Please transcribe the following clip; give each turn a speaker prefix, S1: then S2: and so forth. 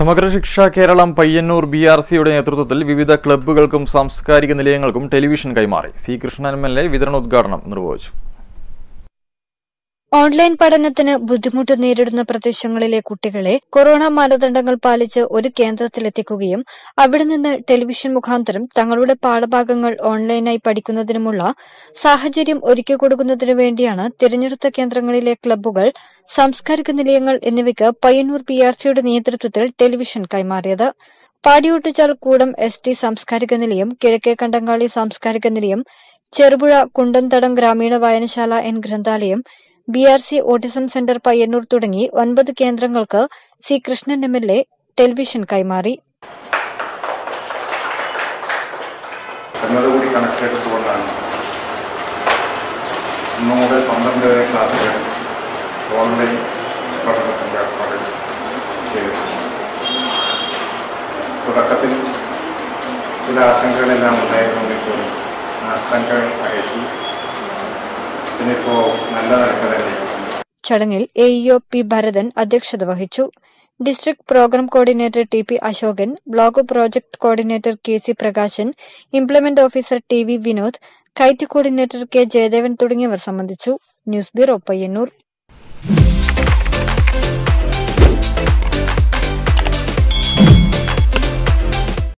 S1: സമഗ്ര ശിക്ഷ Keralam Payyanur B R സിയുടെ നേതൃത്വത്തിൽ വിവിധ ക്ലബ്ബുകൾക്കും സാംസ്കാരിക നിലയങ്ങൾക്കും ടെലിവിഷൻ കൈമാറി C Krishnan M L A വിതരണോദ്ഘാടനം നിർവഹിച്ചു
S2: ഓൺലൈൻ പഠനത്തിന് ബുദ്ധിമുട്ട് നേരിടുന്ന പ്രദേശങ്ങളിലെ കുട്ടികളെ കൊറോണ മാനദണ്ഡങ്ങൾ പാലിച്ച് ഒരു കേന്ദ്രത്തിലെത്തിക്കുകയും അവിടെ നിന്ന് ടെലിവിഷൻ മുഖാന്തരം തങ്ങളുടെ പാഠഭാഗങ്ങൾ ഓൺലൈനായി പഠിക്കുന്നതിനുമുള്ള സാഹചര്യം ഒരുക്കി കൊടുക്കുന്നതിനു വേണ്ടിയാണ് തിരഞ്ഞെടുത്ത കേന്ദ്രങ്ങളിലെ ക്ലബ്ബുകൾ സാംസ്കാരിക നിലയങ്ങൾ എന്നിവയ്ക്ക് പയ്യന്നൂർ പി ആർ സിയുടെ നേതൃത്വത്തിൽ ടെലിവിഷൻ കൈമാറിയത് പാടിയൊട്ടിച്ചാൽ കൂടം എസ് ടി സാംസ്കാരിക നിലയം കിഴക്കേ കണ്ടങ്ങാളി സാംസ്കാരിക നിലയം ചെറുപുഴ കുണ്ടംതടം ഗ്രാമീണ വായനശാല എൻ ഗ്രന്ഥാലയം B R C autism centre Payyanur തുടങ്ങി ഒൻപത് കേന്ദ്രങ്ങൾക്ക് C Krishnan M L A television കൈമാറി
S3: എന്നതുകൂടി കണക്കിലെടുത്തുകൊണ്ടാണ് ഇന്നു മുതൽ പന്ത്രണ്ട് വരെ ക്ലാസ്സുകൾ ഓൺലൈൻ പഠനത്തിൻ്റെ ഏർപ്പാട് ചെയ്തിട്ടുണ്ട് തുടക്കത്തിൽ ചില ആശങ്കകളെല്ലാം ഉണ്ടായിരുന്നെങ്കിൽ പോലും ആശങ്കകൾ അകറ്റി ഇതിനിപ്പോൾ നല്ല നിലക്ക് തന്നെ
S2: ചടങ്ങിൽ എ ഇഒ പി ഭരതൻ അധ്യക്ഷത വഹിച്ചു district programme coordinator T P Ashokan block project coordinator K C Prakashan implement officer T V Vinod KITE coordinator K Jayadevan തുടങ്ങിയവർ സംബന്ധിച്ചു ന്യൂസ് ബ്യൂറോ പയ്യന്നൂർ